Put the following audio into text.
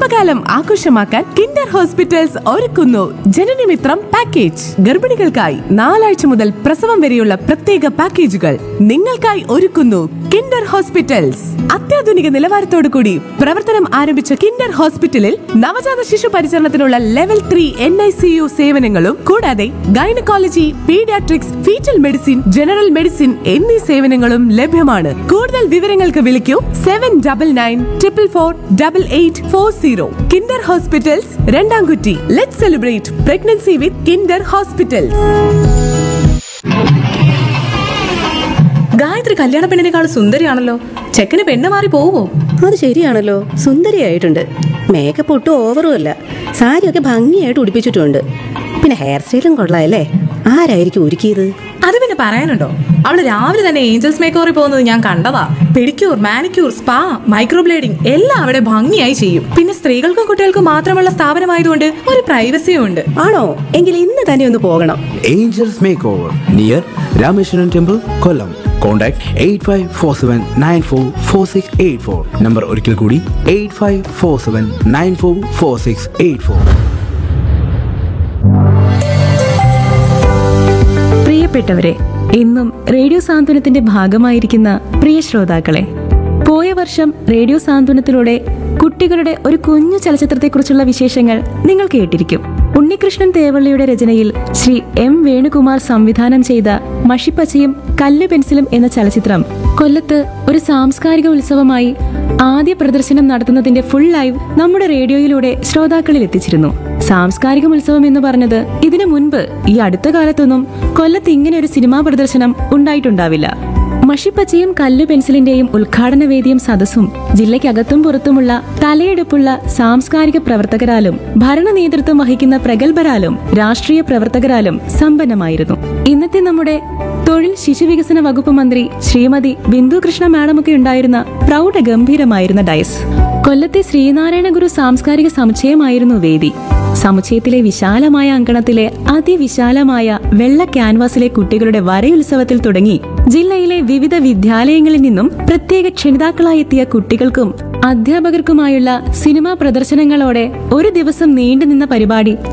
ഗർഭകാലം ആഘോഷമാക്കാൻ Kinder hospitals ഒരുക്കുന്നു ജനനമിത്രം പാക്കേജ് ഗർഭിണികൾക്കായി നാലാഴ്ച മുതൽ പ്രസവം വരെയുള്ള പ്രത്യേക പാക്കേജുകൾ നിങ്ങൾക്കായി ഒരുക്കുന്നു കിൻഡർ ഹോസ്പിറ്റൽസ് അത്യാധുനിക നിലവാരത്തോടു കൂടി പ്രവർത്തനം ആരംഭിച്ച കിൻഡർ ഹോസ്പിറ്റലിൽ നവജാത ശിശു പരിചരണത്തിനുള്ള level three N I C U സേവനങ്ങളും കൂടാതെ gynaecology paediatrics foetal medicine general medicine എന്നീ സേവനങ്ങളും ലഭ്യമാണ് കൂടുതൽ വിവരങ്ങൾക്ക് വിളിക്കൂ seven double nine triple four double eight four zero Kinder hospitals Randamkutty let celebrate pregnancy with Kinder hospitals Gayathri കല്യാണ പെണ്ണിനേക്കാൾ സുന്ദരിയാണല്ലോ ചെക്കന് പെണ്ണ് മാറി പോവോ അത് ശരിയാണല്ലോ സുന്ദരിയായിട്ടുണ്ട് മേക്കപ്പ് ഒട്ടും ഓവറും അല്ല സാരിയൊക്കെ ഭംഗിയായിട്ട് ഉടുപ്പിച്ചിട്ടുണ്ട് പിന്നെ ഹെയർ സ്റ്റൈലും കൊള്ളാമല്ലേ ആരായിരിക്കും ഒരുക്കിയത് അത് പിന്നെ പറയാനുണ്ടോ അവള് രാവിലെ തന്നെ ഏഞ്ചൽസ് മേക്കോറിൽ പോകുന്നത് ഞാൻ കണ്ടതാ പെഡിക്യൂർ മാനിക്യൂർ സ്പാ മൈക്രോബ്ലേഡിംഗ് എല്ലാം അവിടെ ഭംഗിയായി ചെയ്യും പിന്നെ സ്ത്രീകൾക്കും കുട്ടികൾക്കും മാത്രമുള്ള സ്ഥാപനമായതുകൊണ്ട് ഒരു പ്രൈവസിയും ഉണ്ട് ആണോ എങ്കിൽ ഇന്ന് തന്നെ ഒന്ന് പോകണം Angels Makeover near Rameshwaran Temple, Kollam. Contact 8547944684. Number ഒരിക്കൽ കൂടി 8547944684. പ്രിയപ്പെട്ടവരെ ഇന്നും റേഡിയോ സാന്ത്വനത്തിന്റെ ഭാഗമായിരിക്കുന്ന പ്രിയ ശ്രോതാക്കളെ പോയ വർഷം റേഡിയോ സാന്ത്വനത്തിലൂടെ കുട്ടികളുടെ ഒരു കുഞ്ഞു ചലച്ചിത്രത്തെക്കുറിച്ചുള്ള വിശേഷങ്ങൾ നിങ്ങൾ കേട്ടിരിക്കും ഉണ്ണികൃഷ്ണൻ തേവള്ളിയുടെ രചനയിൽ ശ്രീ എം വേണുകുമാർ സംവിധാനം ചെയ്ത മഷിപ്പച്ചയും കല്ല് പെൻസിലും എന്ന ചലച്ചിത്രം കൊല്ലത്ത് ഒരു സാംസ്കാരിക ഉത്സവമായി ആദ്യ പ്രദർശനം നടത്തുന്നതിന്റെ ഫുൾ ലൈവ് നമ്മുടെ റേഡിയോയിലൂടെ ശ്രോതാക്കളിൽ എത്തിച്ചിരുന്നു സാംസ്കാരിക ഉത്സവം എന്ന് പറഞ്ഞത് ഇതിനു മുൻപ് ഈ അടുത്ത കാലത്തൊന്നും കൊല്ലത്ത് ഇങ്ങനെ ഒരു സിനിമാ പ്രദർശനം ഉണ്ടായിട്ടുണ്ടാവില്ല മഷിപ്പച്ചയും കല്ലു പെൻസിലിന്റെയും ഉദ്ഘാടന വേദിയും സദസ്സും ജില്ലയ്ക്കകത്തും പുറത്തുമുള്ള തലയെടുപ്പുള്ള സാംസ്കാരിക പ്രവർത്തകരാലും ഭരണ നേതൃത്വം വഹിക്കുന്ന പ്രഗത്ഭരാലും രാഷ്ട്രീയ പ്രവർത്തകരാലും സമ്പന്നമായിരുന്നു ഇന്നത്തെ നമ്മുടെ തൊഴിൽ ശിശുവികസന വകുപ്പ് മന്ത്രി ശ്രീമതി ബിന്ദു കൃഷ്ണ മാഡമൊക്കെ ഉണ്ടായിരുന്ന പ്രൗഢ ഗംഭീരമായിരുന്ന ഡയസ് കൊല്ലത്തെ ശ്രീനാരായണ ഗുരു സാംസ്കാരിക സമുച്ചയമായിരുന്നു വേദി സമുച്ചയത്തിലെ വിശാലമായ അങ്കണത്തിലെ അതിവിശാലമായ വെള്ള ക്യാൻവാസിലെ കുട്ടികളുടെ വരയുത്സവത്തിൽ തുടങ്ങി ജില്ലയിലെ വിവിധ വിദ്യാലയങ്ങളിൽ നിന്നും പ്രത്യേക ക്ഷണിതാക്കളായി എത്തിയ കുട്ടികൾക്കും അധ്യാപകർക്കുമായുള്ള സിനിമാ പ്രദർശനങ്ങളോടെ ഒരു ദിവസം നീണ്ടുനിന്ന പരിപാടി